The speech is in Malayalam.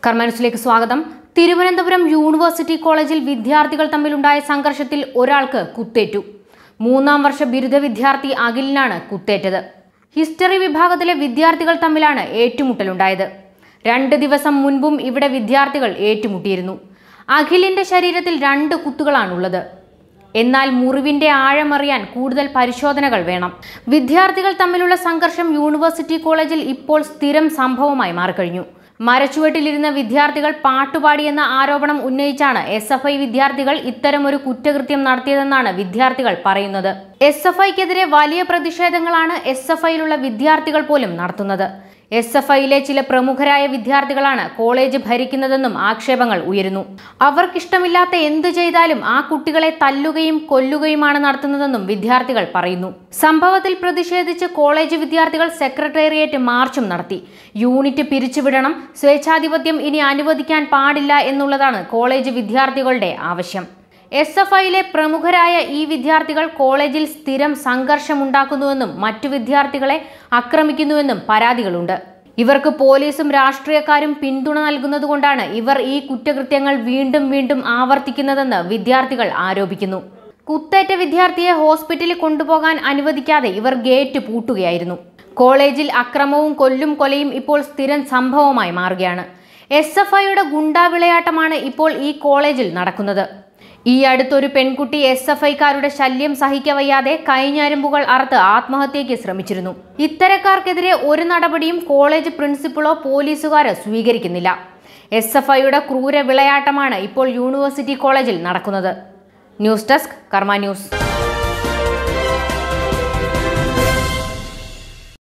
കർമ്മന്യൂസിലേക്ക് സ്വാഗതം തിരുവനന്തപുരം യൂണിവേഴ്സിറ്റി കോളേജിൽ വിദ്യാർത്ഥികൾ തമ്മിലുണ്ടായ സംഘർഷത്തിൽ ഒരാൾക്ക് കുത്തേറ്റു മൂന്നാം വർഷ ബിരുദ വിദ്യാർത്ഥി അഖിലിനാണ് കുത്തേറ്റത് ഹിസ്റ്ററി വിഭാഗത്തിലെ വിദ്യാർത്ഥികൾ തമ്മിലാണ് ഏറ്റുമുട്ടലുണ്ടായത് രണ്ട് ദിവസം മുൻപും ഇവിടെ വിദ്യാർത്ഥികൾ ഏറ്റുമുട്ടിയിരുന്നു അഖിലിന്റെ ശരീരത്തിൽ രണ്ട് കുത്തുകളാണുള്ളത് എന്നാൽ മുറിവിന്റെ ആഴമറിയാൻ കൂടുതൽ പരിശോധനകൾ വേണം വിദ്യാർത്ഥികൾ തമ്മിലുള്ള സംഘർഷം യൂണിവേഴ്സിറ്റി കോളേജിൽ ഇപ്പോൾ സ്ഥിരം സംഭവമായി മാറിക്കഴിഞ്ഞു മരച്ചുവട്ടിലിരുന്ന വിദ്യാർത്ഥികൾ പാട്ടുപാടിയെന്ന ആരോപണം ഉന്നയിച്ചാണ് എസ് എഫ് ഐ വിദ്യാർത്ഥികൾ ഇത്തരമൊരു കുറ്റകൃത്യം നടത്തിയതെന്നാണ് വിദ്യാർത്ഥികൾ പറയുന്നത് എസ് എഫ് ഐക്കെതിരെ വലിയ പ്രതിഷേധങ്ങളാണ് എസ് എഫ് ഐയിലുള്ള വിദ്യാർത്ഥികൾ പോലും നടത്തുന്നത് എസ് എഫ് ഐയിലെ ചില പ്രമുഖരായ വിദ്യാർത്ഥികളാണ് കോളേജ് ഭരിക്കുന്നതെന്നും ആക്ഷേപങ്ങൾ ഉയരുന്നു അവർക്കിഷ്ടമില്ലാത്ത എന്തു ചെയ്താലും ആ കുട്ടികളെ തല്ലുകയും കൊല്ലുകയുമാണ് നടത്തുന്നതെന്നും വിദ്യാർത്ഥികൾ പറയുന്നു സംഭവത്തിൽ പ്രതിഷേധിച്ച് കോളേജ് വിദ്യാർത്ഥികൾ സെക്രട്ടേറിയറ്റ് മാർച്ചും നടത്തി യൂണിറ്റ് പിരിച്ചുവിടണം സ്വേച്ഛാധിപത്യം ഇനി അനുവദിക്കാൻ പാടില്ല എന്നുള്ളതാണ് കോളേജ് വിദ്യാർത്ഥികളുടെ ആവശ്യം എസ് എഫ് ഐയിലെ പ്രമുഖരായ ഈ വിദ്യാർത്ഥികൾ കോളേജിൽ സ്ഥിരം സംഘർഷമുണ്ടാക്കുന്നുവെന്നും മറ്റു വിദ്യാർത്ഥികളെ ആക്രമിക്കുന്നുവെന്നും പരാതികളുണ്ട് ഇവർക്ക് പോലീസും രാഷ്ട്രീയക്കാരും പിന്തുണ നൽകുന്നതുകൊണ്ടാണ് ഇവർ ഈ കുറ്റകൃത്യങ്ങൾ വീണ്ടും വീണ്ടും ആവർത്തിക്കുന്നതെന്ന് വിദ്യാർത്ഥികൾ ആരോപിക്കുന്നു കുത്തേറ്റ വിദ്യാർത്ഥിയെ ഹോസ്പിറ്റലിൽ കൊണ്ടുപോകാൻ അനുവദിക്കാതെ ഇവർ ഗേറ്റ് പൂട്ടുകയായിരുന്നു കോളേജിൽ അക്രമവും കൊല്ലും കൊലയും ഇപ്പോൾ സ്ഥിരം സംഭവമായി മാറുകയാണ് എസ് എഫ് ഐയുടെ ഗുണ്ടാ വിളയാട്ടമാണ് ഇപ്പോൾ ഈ കോളേജിൽ നടക്കുന്നത് ഈ അടുത്തൊരു പെൺകുട്ടി എസ് എഫ് ഐക്കാരുടെ ശല്യം സഹിക്കവയ്യാതെ കൈഞ്ഞരമ്പുകൾ അറുത്ത് ആത്മഹത്യയ്ക്ക് ശ്രമിച്ചിരുന്നു ഇത്തരക്കാർക്കെതിരെ ഒരു നടപടിയും കോളേജ് പ്രിൻസിപ്പളോ പോലീസുകാരോ സ്വീകരിക്കുന്നില്ല എസ് എഫ് ഐയുടെ ക്രൂര വിളയാട്ടമാണ് ഇപ്പോൾ യൂണിവേഴ്സിറ്റി കോളേജിൽ നടക്കുന്നത് ന്യൂസ് ഡെസ്ക് കർമ്മ ന്യൂസ്